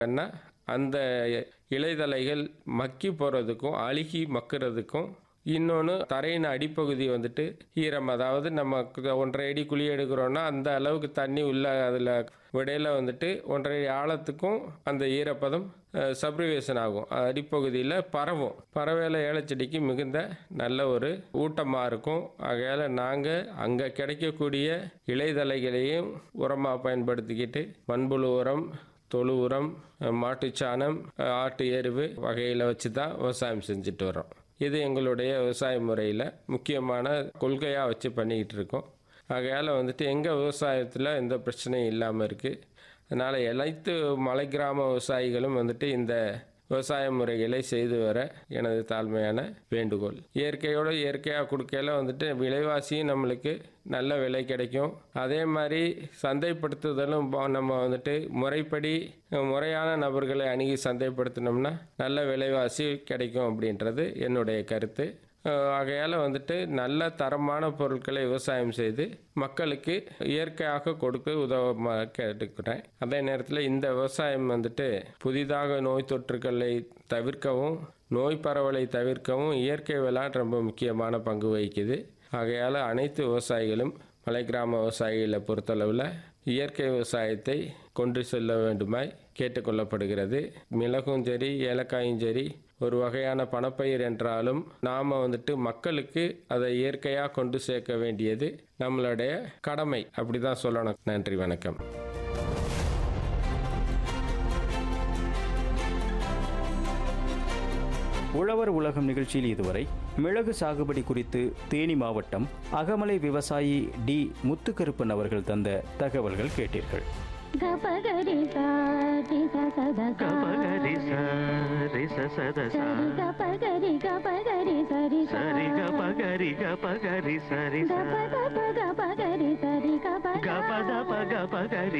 என்ன அந்த இலைதழைகள் மக்கி போகிறதுக்கும் அழுகி மக்கிறதுக்கும் இன்னொன்று தரையின் அடிப்பகுதி வந்துட்டு ஈரம் அதாவது நம்ம கு- ஒன்றரை அடி குழி எடுக்கிறோன்னா அந்த அளவுக்கு தண்ணி உள்ள அதில் விடையில வந்துட்டு ஒன்றரை அடி ஆழத்துக்கும் அந்த ஈரப்பதம் சப்ரிவேஷன் ஆகும் அடிப்பகுதியில் பரவும் பறவையில ஏலச்செடிக்கு மிகுந்த நல்ல ஒரு ஊட்டமாக இருக்கும் ஆகையால் நாங்கள் அங்கே கிடைக்கக்கூடிய இலைதழைகளையும் உரமாக பயன்படுத்திக்கிட்டு மண்புழு உரம் தொழு உரம் மாட்டுச்சாணம் ஆட்டு எருவு வகையில் வச்சு தான் விவசாயம் செஞ்சுட்டு வரோம் இது எங்களுடைய விவசாய முறையில் முக்கியமான கொள்கையாக வச்சு பண்ணிக்கிட்டு இருக்கோம் ஆகையால் வந்துட்டு எங்கள் விவசாயத்தில் எந்த பிரச்சனையும் இல்லாமல் இருக்குது அதனால் அனைத்து மலை கிராம விவசாயிகளும் வந்துட்டு இந்த விவசாய முறைகளை செய்து வர எனது தாழ்மையான வேண்டுகோள் இயற்கையோடு இயற்கையாக கொடுக்கையில வந்துட்டு விலைவாசியும் நம்மளுக்கு நல்ல விலை கிடைக்கும் அதே மாதிரி சந்தைப்படுத்துதலும் ப- நம்ம வந்துட்டு முறைப்படி முறையான நபர்களை அணுகி சந்தைப்படுத்தினோம்னா நல்ல விலைவாசி கிடைக்கும் அப்படின்றது என்னுடைய கருத்து அஹ் ஆகையால் வந்துட்டு நல்ல தரமான பொருட்களை விவசாயம் செய்து மக்களுக்கு இயற்கையாக கொடுக்க உதவ கேட்டுக்கிறேன் அதே நேரத்தில் இந்த விவசாயம் வந்துட்டு புதிதாக நோய் தொற்றுகளை தவிர்க்கவும் நோய் பரவலை தவிர்க்கவும் இயற்கை வேளாண் ரொம்ப முக்கியமான பங்கு வகிக்குது ஆகையால் அனைத்து விவசாயிகளும் மலை கிராம விவசாயிகளை பொறுத்தளவில் இயற்கை விவசாயத்தை கொண்டு செல்ல வேண்டுமாய் கேட்டுக்கொள்ளப்படுகிறது மிளகும் சரி ஏலக்காயும் சரி ஒரு வகையான பணப்பயிர் என்றாலும் நாம் வந்துட்டு மக்களுக்கு அதை இயற்கையாக கொண்டு சேர்க்க வேண்டியது நம்மளுடைய கடமை அப்படி தான் சொல்லணும் நன்றி வணக்கம் உழவர் உலகம் நிகழ்ச்சியில் இதுவரை மிளகு சாகுபடி குறித்து தேனி மாவட்டம் அகமலை விவசாயி டி முத்துக்கருப்பன் அவர்கள் தந்த தகவல்கள் கேட்டீர்கள் గపగరి సారి సద గపగరి సరి సద సరి గపగరి గపగరి సరి సరి గపగరి గపగరి సరి గప గప గపగరి సరి గప గప దప గపగరి